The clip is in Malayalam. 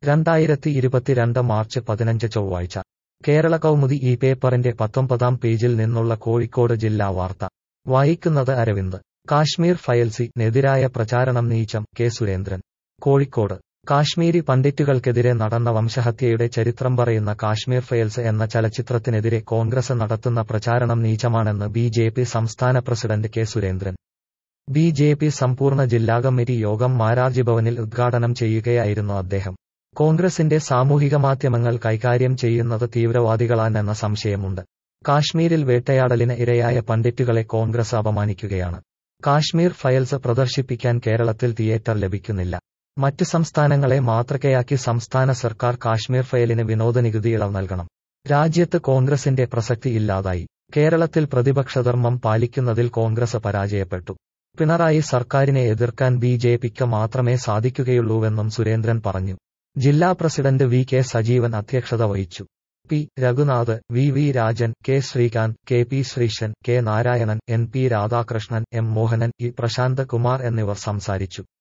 രണ്ടായിരത്തി ഇരുപത്തിരണ്ട് മാർച്ച് പതിനഞ്ച് ചൊവ്വാഴ്ച കേരള കൗമുദി ഈ പേപ്പറിന്റെ പത്തൊമ്പതാം പേജിൽ നിന്നുള്ള കോഴിക്കോട് ജില്ലാ വാർത്ത വായിക്കുന്നത് അരവിന്ദ് കാശ്മീർ ഫയൽസിനെതിരായ പ്രചാരണം നീച്ചം കെ സുരേന്ദ്രൻ കോഴിക്കോട് കാശ്മീരി പണ്ഡിറ്റുകൾക്കെതിരെ നടന്ന വംശഹത്യയുടെ ചരിത്രം പറയുന്ന കാശ്മീർ ഫയൽസ് എന്ന ചലച്ചിത്രത്തിനെതിരെ കോൺഗ്രസ് നടത്തുന്ന പ്രചാരണം നീചമാണെന്ന് ബി ജെ പി സംസ്ഥാന president K Surendran B J P സമ്പൂർണ്ണ ജില്ലാ കമ്മിറ്റി യോഗം മാരാർജി ഭവനിൽ ഉദ്ഘാടനം ചെയ്യുകയായിരുന്നു അദ്ദേഹം കോൺഗ്രസിന്റെ സാമൂഹിക മാധ്യമങ്ങൾ കൈകാര്യം ചെയ്യുന്നത് തീവ്രവാദികളാണെന്ന സംശയമുണ്ട് കാശ്മീരിൽ വേട്ടയാടലിന് ഇരയായ പണ്ഡിറ്റുകളെ കോൺഗ്രസ് അപമാനിക്കുകയാണ് കാശ്മീർ ഫയൽസ് പ്രദർശിപ്പിക്കാൻ കേരളത്തിൽ തിയേറ്റർ ലഭിക്കുന്നില്ല മറ്റ് സംസ്ഥാനങ്ങളെ മാതൃകയാക്കി സംസ്ഥാന സർക്കാർ കാശ്മീർ ഫയലിന് വിനോദനികുതി ഇളവ് നൽകണം രാജ്യത്ത് കോൺഗ്രസിന്റെ പ്രസക്തി ഇല്ലാതായി കേരളത്തിൽ പ്രതിപക്ഷധർമ്മം പാലിക്കുന്നതിൽ കോൺഗ്രസ് പരാജയപ്പെട്ടു പിണറായി സർക്കാരിനെ എതിർക്കാൻ ബി ജെ പിക്ക് മാത്രമേ സാധിക്കുകയുള്ളൂവെന്നും സുരേന്ദ്രൻ പറഞ്ഞു ജില്ലാ പ്രസിഡന്റ് വി കെ സജീവൻ അധ്യക്ഷത വഹിച്ചു P Raghunath V V Rajan K Sreekanth K P Sreesan K Narayanan N P Radhakrishnan M Mohanan E Prashanth Kumar എന്നിവർ സംസാരിച്ചു